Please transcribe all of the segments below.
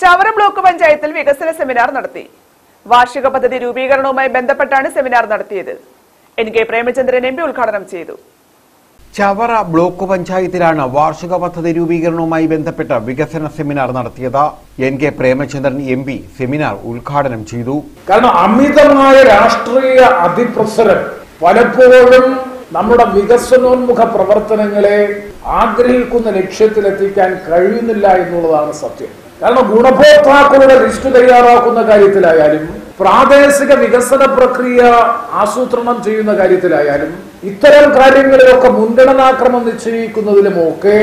Chavara block പഞ്ചായത്തിൽ വികസന seminar നടത്തി വാർഷിക പദ്ധതി രൂപീകരണവുമായി ബന്ധപ്പെട്ടാണ് സെമിനാർ നടത്തിയത് N K Premachandran M P ഉദ്ഘാടനം ചെയ്തു ചവറ ബ്ലോക്ക് പഞ്ചായത്തിലാണ് വാർഷിക പദ്ധതി രൂപീകരണവുമായി ബന്ധപ്പെട്ട വികസന സെമിനാർ നടത്തിയത് N K Premachandran M P seminar ഉദ്ഘാടനം ചെയ്തു കാരണം അമിതമായ രാഷ്ട്രീയ അതിപ്രസരം പലപ്പോഴും നമ്മുടെ വികസനോന്മുഖ പ്രവർത്തനങ്ങളെ ആഗ്രഹിക്കുന്ന ലക്ഷ്യത്തിലെത്തിക്കാൻ കഴിയുന്നില്ല എന്നുള്ളതാണ് സത്യം കാരണം ഗുണഭോക്താക്കളുടെ ലിസ്റ്റ് തയ്യാറാക്കുന്ന കാര്യത്തിലായാലും പ്രാദേശിക വികസന പ്രക്രിയ ആസൂത്രണം ചെയ്യുന്ന കാര്യത്തിലായാലും ഇത്തരം കാര്യങ്ങളിലൊക്കെ മുൻഗണനാക്രമം നിശ്ചയിക്കുന്നതിലുമൊക്കെ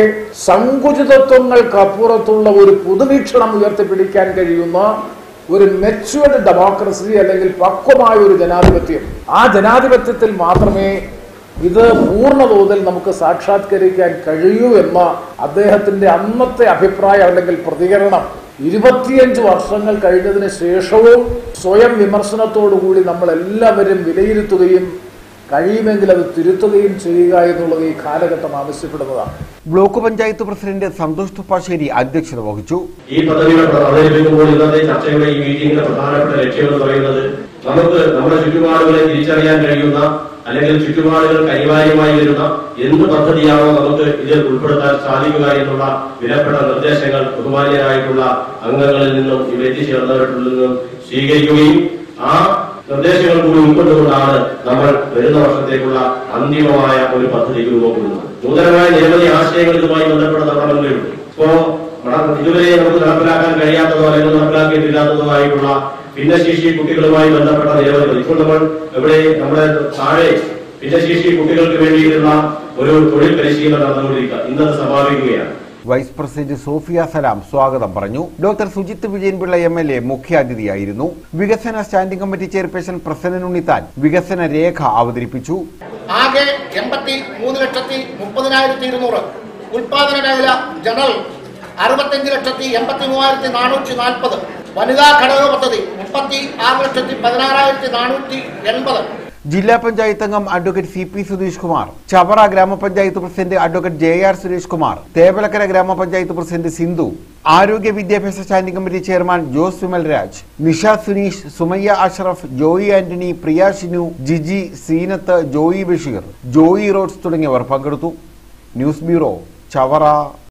സങ്കുചിതത്വങ്ങൾക്കപ്പുറത്തുള്ള ഒരു പൊതുവീക്ഷണം ഉയർത്തിപ്പിടിക്കാൻ കഴിയുന്ന ഒരു മെച്യൂർഡ് ഡെമോക്രസി അല്ലെങ്കിൽ പക്വമായ ഒരു ജനാധിപത്യം ആ ജനാധിപത്യത്തിൽ മാത്രമേ ഇത് പൂർണ്ണ തോതിൽ നമുക്ക് സാക്ഷാത്കരിക്കാൻ കഴിയൂ എന്ന അദ്ദേഹത്തിന്റെ അന്നത്തെ അഭിപ്രായം അല്ലെങ്കിൽ പ്രതികരണം ഇരുപത്തിയഞ്ച് വർഷങ്ങൾ കഴിഞ്ഞതിന് ശേഷവും സ്വയം വിമർശനത്തോടുകൂടി നമ്മൾ എല്ലാവരും വിലയിരുത്തുകയും കഴിയുമെങ്കിൽ അത് തിരുത്തുകയും ചെയ്യുക എന്നുള്ളത് ഈ കാലഘട്ടം ആവശ്യപ്പെടുന്നതാണ് ബ്ലോക്ക് പഞ്ചായത്ത് പ്രസിഡന്റ് സന്തോഷ് തുപ്പാശ്ശേരി അധ്യക്ഷത വഹിച്ചു ഈ പദ്ധതികൾ അവതരിപ്പിക്കുമ്പോൾ ഇന്നത്തെ ചർച്ചയുടെ ഈ മീറ്റിംഗിന്റെ പ്രധാനപ്പെട്ട ലക്ഷ്യം എന്ന് പറയുന്നത് നമുക്ക് നമ്മുടെ ചുറ്റുപാടുകളെ തിരിച്ചറിയാൻ കഴിയുന്ന അല്ലെങ്കിൽ ചുറ്റുപാടുകൾ കൈകാര്യമായി വരുന്ന എന്ത് പദ്ധതിയാണോ നമുക്ക് ഇതിൽ ഉൾപ്പെടുത്താൻ സാധിക്കുക എന്നുള്ള വിലപ്പെട്ട നിർദ്ദേശങ്ങൾ ബഹുമാന്യരായിട്ടുള്ള അംഗങ്ങളിൽ നിന്നും ഇവിടെ എത്തിച്ചേർന്നവരിൽ നിന്നും സ്വീകരിക്കുകയും ആ നിർദ്ദേശങ്ങൾ കൂടി ഉൾക്കൊണ്ടുകൊണ്ടാണ് നമ്മൾ വരുന്ന വർഷത്തേക്കുള്ള അന്തിമമായ ഒരു പദ്ധതിക്ക് രൂപം കൊടുക്കുന്നത് നൂതനമായ നിരവധി ആശയങ്ങൾ ഇതുമായി ബന്ധപ്പെട്ട് നമ്മുടെ മുന്നിലുണ്ട് ഇപ്പോ നട- ഇതുവരെ നമുക്ക് നടപ്പിലാക്കാൻ കഴിയാത്തതോ അല്ലെങ്കിൽ നടപ്പിലാക്കിയിട്ടില്ലാത്തതോ ആയിട്ടുള്ള ഭിന്നശേഷി കുട്ടികളുമായി ബന്ധപ്പെട്ട നിരവധി ഇപ്പോൾ നമ്മൾ ഇവിടെ നമ്മുടെ താഴെ ഭിന്നശേഷി കുട്ടികൾക്ക് വേണ്ടിയിട്ടുള്ള ഒരു തൊഴിൽ പരിശീലനം നടന്നുകൊണ്ടിരിക്കുക ഇന്നത് സമാപിക്കുകയാണ് വൈസ് പ്രസിഡന്റ് സോഫിയ സലാം സ്വാഗതം പറഞ്ഞു doctor Sujith Vijayanpillai M L A മുഖ്യാതിഥിയായിരുന്നു വികസന standing committee chairperson Prasannan Unnithan വികസന രേഖ അവതരിപ്പിച്ചു ആകെ എൺപത്തി മൂന്ന് ലക്ഷത്തി മുപ്പതിനായിരത്തി ഇരുന്നൂറ് ഉൽപാദന മേഖല ജനറൽ അറുപത്തഞ്ച് ലക്ഷത്തി എൺപത്തി മൂവായിരത്തി നാനൂറ്റി നാൽപ്പത് വനിതാ ഘടക പദ്ധതി മുപ്പത്തി ആറ് ലക്ഷത്തി പതിനാറായിരത്തി നാനൂറ്റി എൺപത് ജില്ലാ പഞ്ചായത്ത് അംഗം advocate C P Sudheesh Kumar Chavara ഗ്രാമപഞ്ചായത്ത് president advocate J R Suresh Kumar Thevalakkara ഗ്രാമപഞ്ചായത്ത് പ്രസിഡന്റ് സിന്ധു ആരോഗ്യ വിദ്യാഭ്യാസ standing committee chairman Jose Vimal Raj Nisha Suneesh Sumayya Asharaf Joy Antony Priya Shinu Jiji Seenath Joy Basheer Joy Rhodes തുടങ്ങിയവർ പങ്കെടുത്തു ന്യൂസ് ബ്യൂറോ ചവറ